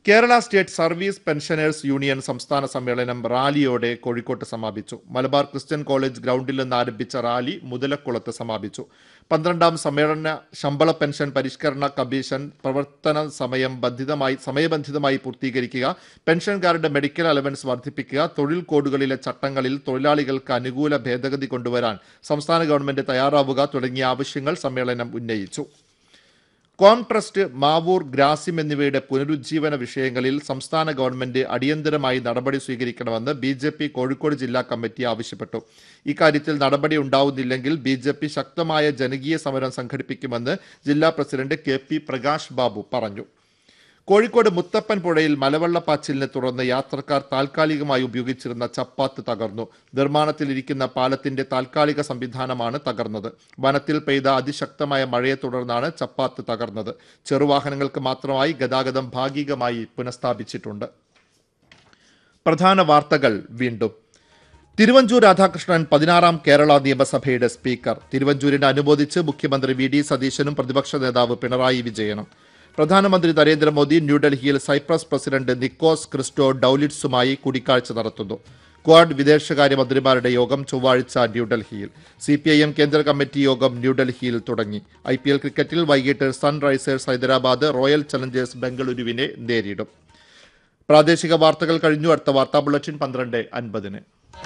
Kerala state service pensioners union സംസ്ഥാന സമ്മേളനം റാലിയോടെ കോഴിക്കോട്ട് സമാപിച്ചു മലബാർ ക്രിസ്ത്യൻ കോളേജ് ഗ്രൗണ്ടിൽ നിന്ന് ആരംഭിച്ച റാലി മുതലക്കുളത്ത് സമാപിച്ചു പന്ത്രണ്ടാം സമ്മേളന ശമ്പള പെൻഷൻ പരിഷ്കരണ കമ്മീഷൻ പ്രവർത്തന സമയം ബന്ധിതമായി സമയബന്ധിതമായി പൂർത്തീകരിക്കുക പെൻഷൻകാരുടെ മെഡിക്കൽ അലവൻസ് വർദ്ധിപ്പിക്കുക തൊഴിൽ കോഡുകളിലെ ചട്ടങ്ങളിൽ തൊഴിലാളികൾക്ക് അനുകൂല ഭേദഗതി കൊണ്ടുവരാൻ സംസ്ഥാന ഗവൺമെന്റ് തയ്യാറാവുക തുടങ്ങിയ ആവശ്യങ്ങൾ സമ്മേളനം ഉന്നയിച്ചു കോം ട്രസ്റ്റ് മാവൂർ ഗ്രാസിം എന്നിവയുടെ പുനരുജ്ജീവന വിഷയങ്ങളിൽ സംസ്ഥാന ഗവൺമെന്റ് അടിയന്തരമായി നടപടി സ്വീകരിക്കണമെന്ന് ബി ജെ പി കോഴിക്കോട് ജില്ലാ കമ്മിറ്റി ആവശ്യപ്പെട്ടു ഇക്കാര്യത്തിൽ നടപടി ഉണ്ടാവുന്നില്ലെങ്കിൽ ബി ജെ പി ശക്തമായ ജനകീയ സമരം സംഘടിപ്പിക്കുമെന്ന് ജില്ലാ president K P Prakash Babu പറഞ്ഞു കോഴിക്കോട് മുത്തപ്പൻ പുഴയിൽ മലവെള്ളപ്പാച്ചിലിനെ തുടർന്ന് യാത്രക്കാർ താൽക്കാലികമായി ഉപയോഗിച്ചിരുന്ന ചപ്പാത്ത് തകർന്നു നിർമ്മാണത്തിലിരിക്കുന്ന പാലത്തിന്റെ താൽക്കാലിക സംവിധാനമാണ് തകർന്നത് വനത്തിൽ പെയ്ത അതിശക്തമായ മഴയെ തുടർന്നാണ് ചപ്പാത്ത് തകർന്നത് ചെറുവാഹനങ്ങൾക്ക് മാത്രമായി ഗതാഗതം ഭാഗികമായി പുനഃസ്ഥാപിച്ചിട്ടുണ്ട് പ്രധാന വാർത്തകൾ വീണ്ടും തിരുവഞ്ചൂർ രാധാകൃഷ്ണൻ പതിനാറാം കേരള നിയമസഭയുടെ സ്പീക്കർ തിരുവഞ്ചൂരിനെ അനുമോദിച്ച് മുഖ്യമന്ത്രി വി ഡി സതീശനും പ്രതിപക്ഷ നേതാവ് പിണറായി വിജയനും പ്രധാനമന്ത്രി നരേന്ദ്രമോദി ന്യൂഡൽഹിയിൽ സൈപ്രസ് പ്രസിഡന്റ് നിക്കോസ് ക്രിസ്റ്റോ ഡൌലിറ്റ്സുമായി കൂടിക്കാഴ്ച നടത്തുന്നു ക്വാഡ് വിദേശകാര്യമന്ത്രിമാരുടെ യോഗം ചൊവ്വാഴ്ച ന്യൂഡൽഹിയിൽ സി പി ഐ എം കേന്ദ്ര കമ്മിറ്റി യോഗം ന്യൂഡൽഹിയിൽ തുടങ്ങി ഐ പി എൽ ക്രിക്കറ്റിൽ വൈകിട്ട് സൺറൈസേഴ്സ് ഹൈദരാബാദ് റോയൽ ചലഞ്ചേഴ്സ് ബംഗളൂരുവിനെ നേരിടും പ്രാദേശിക വാർത്തകൾ കഴിഞ്ഞു അടുത്ത വാർത്താ ബുള്ളറ്റിൻ പന്ത്രണ്ട് അൻപതിന്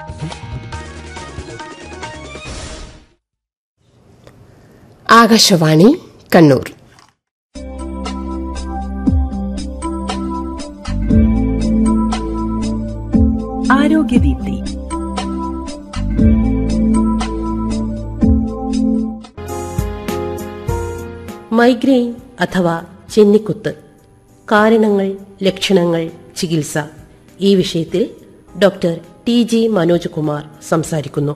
ആകാശവാണി കണ്ണൂർ ആരോഗ്യദീപ്തി മൈഗ്രെയിൻ അഥവാ ചെന്നിക്കുത്ത് കാരണങ്ങൾ ലക്ഷണങ്ങൾ ചികിത്സ ഈ വിഷയത്തിൽ doctor T G Manoj Kumar സംസാരിക്കുന്നു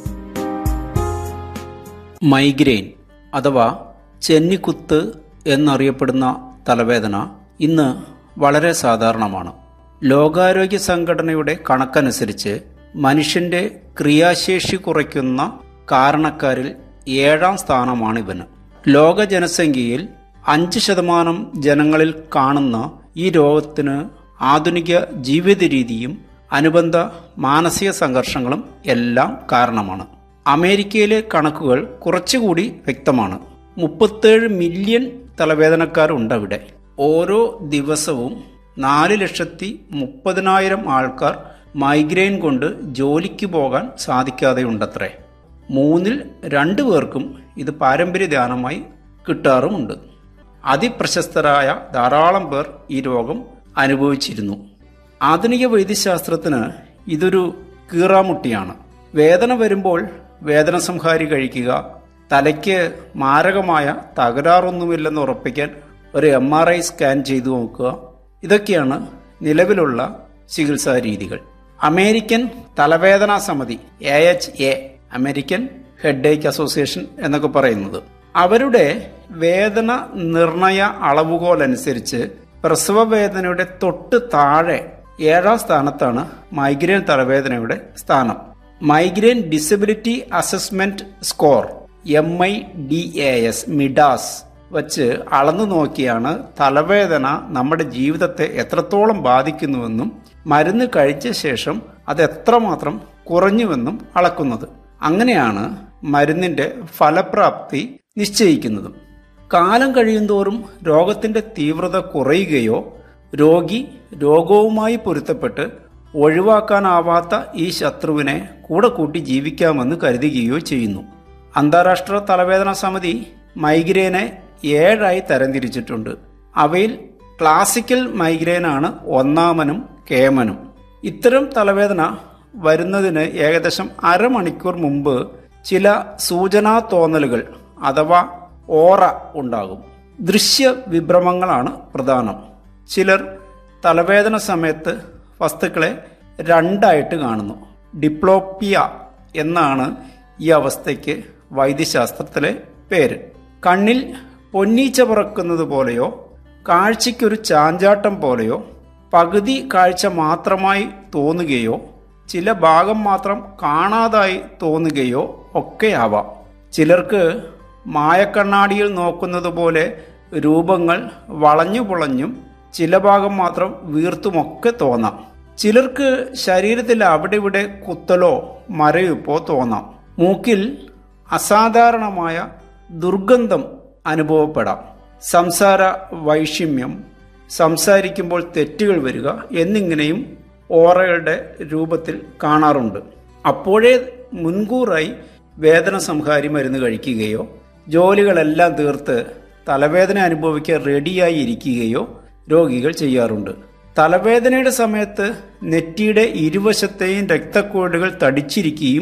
മൈഗ്രെയിൻ അഥവാ ചെന്നിക്കുത്ത് എന്നറിയപ്പെടുന്ന തലവേദന ഇന്ന് വളരെ സാധാരണമാണ് ലോകാരോഗ്യ സംഘടനയുടെ കണക്കനുസരിച്ച് മനുഷ്യന്റെ ക്രിയാശേഷി കുറയ്ക്കുന്ന കാരണക്കാരിൽ ഏഴാം സ്ഥാനമാണ് ഇവന് ലോക ജനസംഖ്യയിൽ അഞ്ച് ശതമാനം ജനങ്ങളിൽ കാണുന്ന ഈ രോഗത്തിന് ആധുനിക ജീവിത രീതിയും അനുബന്ധ മാനസിക സംഘർഷങ്ങളും എല്ലാം കാരണമാണ് അമേരിക്കയിലെ കണക്കുകൾ കുറച്ചുകൂടി വ്യക്തമാണ് മുപ്പത്തേഴ് മില്യൺ തലവേദനക്കാരുണ്ട് അവിടെ ഓരോ ദിവസവും നാല് ലക്ഷത്തി മുപ്പതിനായിരം ആൾക്കാർ മൈഗ്രെയിൻ കൊണ്ട് ജോലിക്ക് പോകാൻ സാധിക്കാതെയുണ്ടത്രേ മൂന്നിൽ രണ്ടു പേർക്കും ഇത് പാരമ്പര്യദാനമായി കിട്ടാറുമുണ്ട് അതിപ്രശസ്തരായ ധാരാളം പേർ ഈ രോഗം അനുഭവിച്ചിരുന്നു ആധുനിക വൈദ്യശാസ്ത്രത്തിന് ഇതൊരു കീറാമുട്ടിയാണ് വേദന വരുമ്പോൾ വേദന സംഹാരി കഴിക്കുക തലയ്ക്ക് മാരകമായ തകരാറൊന്നുമില്ലെന്ന് ഉറപ്പിക്കാൻ ഒരു എം ആർ ഐ സ്കാൻ ചെയ്തു നോക്കുക ഇതൊക്കെയാണ് നിലവിലുള്ള ചികിത്സാ രീതികൾ അമേരിക്കൻ തലവേദനാ സമിതി A H A American headache association എന്നൊക്കെ പറയുന്നത് അവരുടെ വേദന നിർണയ അളവുകോൽ അനുസരിച്ച് പ്രസവ വേദനയുടെ തൊട്ട് താഴെ ഏഴാം സ്ഥാനത്താണ് മൈഗ്രെയിൻ തലവേദനയുടെ സ്ഥാനം migraine disability assessment score M I D A S MIDAS വച്ച് അളന്നു നോക്കിയാണ് തലവേദന നമ്മുടെ ജീവിതത്തെ എത്രത്തോളം ബാധിക്കുന്നുവെന്നും മരുന്ന് കഴിച്ച ശേഷം അത് എത്രമാത്രം കുറഞ്ഞുവെന്നും അളക്കുന്നത് അങ്ങനെയാണ് മരുന്നിന്റെ ഫലപ്രാപ്തി നിശ്ചയിക്കുന്നതും കാലം കഴിയുന്തോറും രോഗത്തിന്റെ തീവ്രത കുറയുകയോ രോഗി രോഗവുമായി പൊരുത്തപ്പെട്ട് ഒഴിവാക്കാനാവാത്ത ഈ ശത്രുവിനെ കൂടെ കൂട്ടി ജീവിക്കാമെന്ന് കരുതുകയോ ചെയ്യുന്നു അന്താരാഷ്ട്ര തലവേദന സമിതി മൈഗ്രെയിനെ ഏഴായി തരംതിരിച്ചിട്ടുണ്ട് അവയിൽ ക്ലാസിക്കൽ മൈഗ്രെയിനാണ് ഒന്നാമനും കേമനും ഇത്തരം തലവേദന വരുന്നതിന് ഏകദേശം അരമണിക്കൂർ മുമ്പ് ചില സൂചനാ തോന്നലുകൾ അഥവാ ഓറ ഉണ്ടാകും ദൃശ്യ വിഭ്രമങ്ങളാണ് പ്രധാനം ചിലർ തലവേദന സമയത്ത് വസ്തുക്കളെ രണ്ടായിട്ട് കാണുന്നു ഡിപ്ലോപ്പിയ എന്നാണ് ഈ അവസ്ഥയ്ക്ക് വൈദ്യശാസ്ത്രത്തിലെ പേര് കണ്ണിൽ പൊന്നീച്ച പറക്കുന്നത് പോലെയോ കാഴ്ചയ്ക്കൊരു ചാഞ്ചാട്ടം പോലെയോ പകുതി കാഴ്ച മാത്രമായി തോന്നുകയോ ചില ഭാഗം മാത്രം കാണാതായി തോന്നുകയോ ഒക്കെയാവാം ചിലർക്ക് മായക്കണ്ണാടിയിൽ നോക്കുന്നത് പോലെ രൂപങ്ങൾ വളഞ്ഞു പുളഞ്ഞും ചില ഭാഗം മാത്രം വീർത്തുമൊക്കെ തോന്നാം ചിലർക്ക് ശരീരത്തിൽ അവിടെ ഇവിടെ കുത്തലോ മരവിപ്പോ തോന്നാം മൂക്കിൽ അസാധാരണമായ ദുർഗന്ധം അനുഭവപ്പെടാം സംസാര വൈഷമ്യം സംസാരിക്കുമ്പോൾ തെറ്റുകൾ വരിക എന്നിങ്ങനെയും ഓറകളുടെ രൂപത്തിൽ കാണാറുണ്ട് അപ്പോഴേ മുൻകൂറായി വേദന സംഹാരി മരുന്ന് കഴിക്കുകയോ ജോലികളെല്ലാം തീർത്ത് തലവേദന അനുഭവിക്കാൻ റെഡിയായി ഇരിക്കുകയോ രോഗികൾ ചെയ്യാറുണ്ട് തലവേദനയുടെ സമയത്ത് നെറ്റിയുടെ ഇരുവശത്തെയും രക്തക്കുഴലുകൾ തടിച്ചിരിക്കുകയും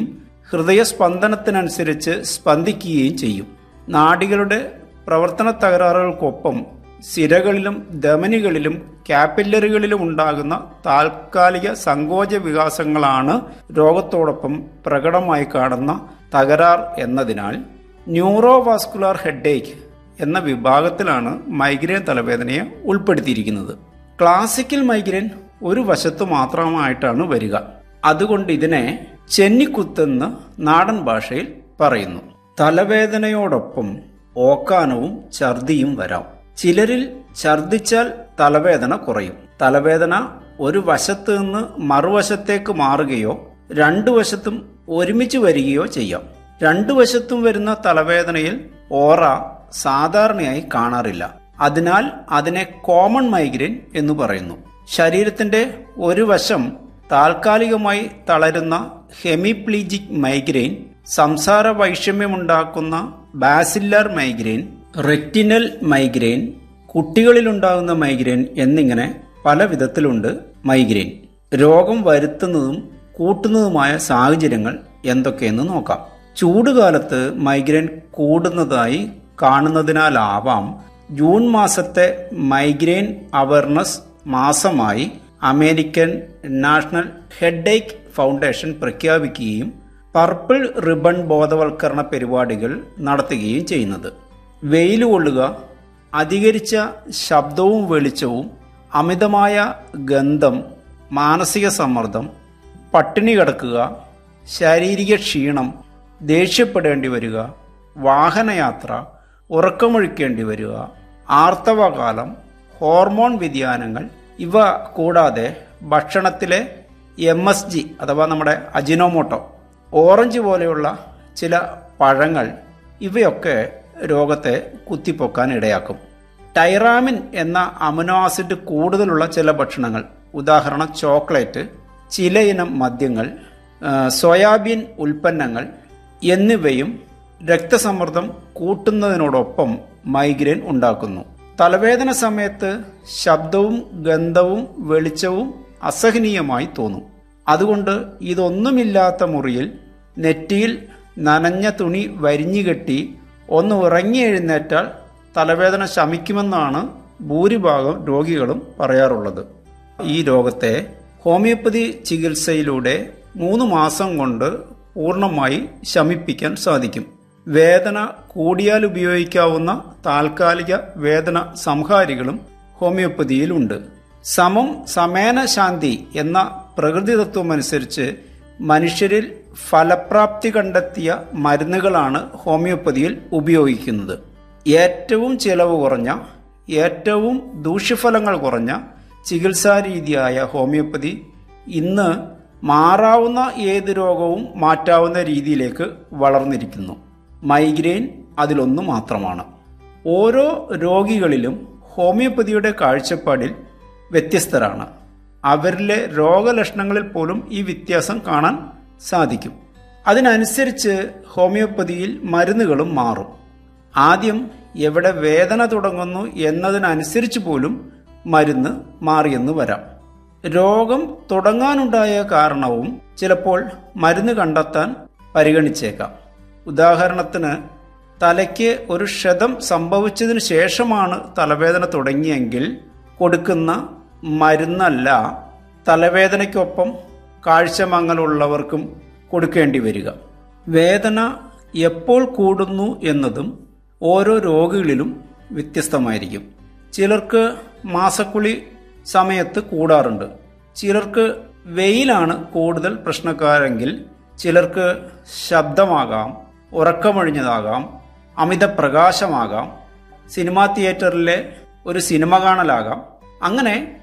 ഹൃദയസ്പന്ദനത്തിനനുസരിച്ച് സ്പന്ദിക്കുകയും ചെയ്യും നാഡികളുടെ പ്രവർത്തന തകരാറുകൾക്കൊപ്പം സിരകളിലും ധമനികളിലും കാപ്പില്ലറികളിലും ഉണ്ടാകുന്ന താൽക്കാലിക സങ്കോച വികാസങ്ങളാണ് രോഗത്തോടൊപ്പം പ്രകടമായി കാണുന്ന തകരാർ എന്നതിനാൽ ന്യൂറോവാസ്കുലാർ ഹെഡേക്ക് എന്ന വിഭാഗത്തിലാണ് മൈഗ്രെയിൻ തലവേദനയെ ഉൾപ്പെടുത്തിയിരിക്കുന്നത് ക്ലാസിക്കൽ മൈഗ്രെയിൻ ഒരു വശത്ത് മാത്രമായിട്ടാണ് വരിക അതുകൊണ്ട് ഇതിനെ ചെന്നിക്കുത്തെന്ന് നാടൻ ഭാഷയിൽ പറയുന്നു തലവേദനയോടൊപ്പം ഓക്കാനവും ഛർദിയും വരാം ചിലരിൽ ഛർദിച്ചാൽ തലവേദന കുറയും തലവേദന ഒരു വശത്ത് നിന്ന് മറുവശത്തേക്ക് മാറുകയോ രണ്ടു വശത്തും ഒരുമിച്ച് വരികയോ ചെയ്യാം രണ്ടു വശത്തും വരുന്ന തലവേദനയിൽ ഓറ സാധാരണയായി കാണാറില്ല അതിനാൽ അതിനെ കോമൺ മൈഗ്രെയിൻ എന്ന് പറയുന്നു ശരീരത്തിന്റെ ഒരു വശം താൽക്കാലികമായി തളരുന്ന ഹെമിപ്ലീജിക് മൈഗ്രെയിൻ സംസാര വൈഷമ്യമുണ്ടാക്കുന്ന ബാസില്ലർ മൈഗ്രെയിൻ റെറ്റിനൽ മൈഗ്രെയിൻ കുട്ടികളിലുണ്ടാകുന്ന മൈഗ്രെയിൻ എന്നിങ്ങനെ പല വിധത്തിലുണ്ട് മൈഗ്രെയിൻ രോഗം വരുത്തുന്നതും കൂട്ടുന്നതുമായ സാഹചര്യങ്ങൾ എന്തൊക്കെയെന്ന് നോക്കാം ചൂടുകാലത്ത് മൈഗ്രെയിൻ കൂടുന്നതായി കാണുന്നതിനാലാവാം ജൂൺ മാസത്തെ മൈഗ്രെയിൻ അവയർനെസ് മാസമായി അമേരിക്കൻ നാഷണൽ ഹെഡേക്ക് ഫൗണ്ടേഷൻ പ്രഖ്യാപിക്കുകയും പർപ്പിൾ റിബൺ ബോധവൽക്കരണ പരിപാടികൾ നടത്തുകയും ചെയ്യുന്നത് വെയിൽ കൊള്ളുക അധികരിച്ച ശബ്ദവും വെളിച്ചവും അമിതമായ ഗന്ധം മാനസിക സമ്മർദ്ദം പട്ടിണി കിടക്കുക ശാരീരിക ക്ഷീണം ദേഷ്യപ്പെടേണ്ടി വരിക വാഹനയാത്ര ഉറക്കമൊഴിക്കേണ്ടി വരിക ആർത്തവകാലം ഹോർമോൺ വ്യതിയാനങ്ങൾ ഇവ കൂടാതെ ഭക്ഷണത്തിലെ എം എസ് ജി അഥവാ നമ്മുടെ അജിനോമോട്ടോ ഓറഞ്ച് പോലെയുള്ള ചില പഴങ്ങൾ ഇവയൊക്കെ രോഗത്തെ കുത്തിപ്പൊക്കാൻ ഇടയാക്കും ടൈറാമിൻ എന്ന അമിനോ ആസിഡ് കൂടുതലുള്ള ചില ഭക്ഷണങ്ങൾ ഉദാഹരണം ചോക്ലേറ്റ് ചിലയിനം മദ്യങ്ങൾ ആ, സോയാബീൻ ഉൽപ്പന്നങ്ങൾ എന്നിവയും രക്തസമ്മർദ്ദം കൂട്ടുന്നതിനോടൊപ്പം മൈഗ്രെയിൻ ഉണ്ടാക്കുന്നു തലവേദന സമയത്ത് ശബ്ദവും ഗന്ധവും വെളിച്ചവും അസഹനീയമായി തോന്നും അതുകൊണ്ട് ഇതൊന്നുമില്ലാത്ത മുറിയിൽ നെറ്റിയിൽ നനഞ്ഞ തുണി വരിഞ്ഞുകെട്ടി ഒന്ന് ഉറങ്ങി എഴുന്നേറ്റാൽ തലവേദന ശമിക്കുമെന്നാണ് ഭൂരിഭാഗം രോഗികളും പറയാറുള്ളത് ഈ രോഗത്തെ ഹോമിയോപ്പതി ചികിത്സയിലൂടെ മൂന്ന് മാസം കൊണ്ട് പൂർണ്ണമായി ശമിപ്പിക്കാൻ സാധിക്കും വേദന കൂടിയാൽ ഉപയോഗിക്കാവുന്ന താൽക്കാലിക വേദന സംഹാരികളും ഹോമിയോപ്പതിയിലുണ്ട് സമം സമേന ശാന്തി എന്ന പ്രകൃതി തത്വമനുസരിച്ച് മനുഷ്യരിൽ ഫലപ്രാപ്തി കണ്ടെത്തിയ മരുന്നുകളാണ് ഹോമിയോപ്പതിയിൽ ഉപയോഗിക്കുന്നത് ഏറ്റവും ചെലവ് കുറഞ്ഞ ഏറ്റവും ദൂഷ്യഫലങ്ങൾ കുറഞ്ഞ ചികിത്സാരീതിയായ ഹോമിയോപ്പതി ഇന്ന് മാറാവുന്ന ഏത് രോഗവും മാറ്റാവുന്ന രീതിയിലേക്ക് വളർന്നിരിക്കുന്നു മൈഗ്രെയിൻ അതിലൊന്നു മാത്രമാണ് ഓരോ രോഗികളിലും ഹോമിയോപ്പതിയുടെ കാഴ്ചപ്പാടിൽ വ്യത്യസ്തരാണ് അവരിലെ രോഗലക്ഷണങ്ങളിൽ പോലും ഈ വ്യത്യാസം കാണാൻ സാധിക്കും അതിനനുസരിച്ച് ഹോമിയോപ്പതിയിൽ മരുന്നുകളും മാറും ആദ്യം എവിടെ വേദന തുടങ്ങുന്നു എന്നതിനനുസരിച്ച് പോലും മരുന്ന് മാറിയെന്ന് വരാം രോഗം തുടങ്ങാനുണ്ടായ കാരണവും ചിലപ്പോൾ മരുന്ന് കണ്ടെത്താൻ പരിഗണിച്ചേക്കാം ഉദാഹരണത്തിന് തലയ്ക്ക് ഒരു ക്ഷതം സംഭവിച്ചതിന് ശേഷമാണ് തലവേദന തുടങ്ങിയെങ്കിൽ കൊടുക്കുന്ന മരുന്നല്ല തലവേദനയ്ക്കൊപ്പം കാഴ്ചമങ്ങലുള്ളവർക്കും കൊടുക്കേണ്ടി വരിക വേദന എപ്പോൾ കൂടുന്നു എന്നതും ഓരോ രോഗികളിലും വ്യത്യസ്തമായിരിക്കും ചിലർക്ക് മാസക്കുളി സമയത്ത് കൂടാറുണ്ട് ചിലർക്ക് വെയിലാണ് കൂടുതൽ പ്രശ്നക്കാരെങ്കിൽ ചിലർക്ക് ശബ്ദമാകാം ഉറക്കമൊഴിഞ്ഞതാകാം അമിത പ്രകാശമാകാം സിനിമാ തിയേറ്ററിലെ ഒരു സിനിമ കാണലാകാം അങ്ങനെ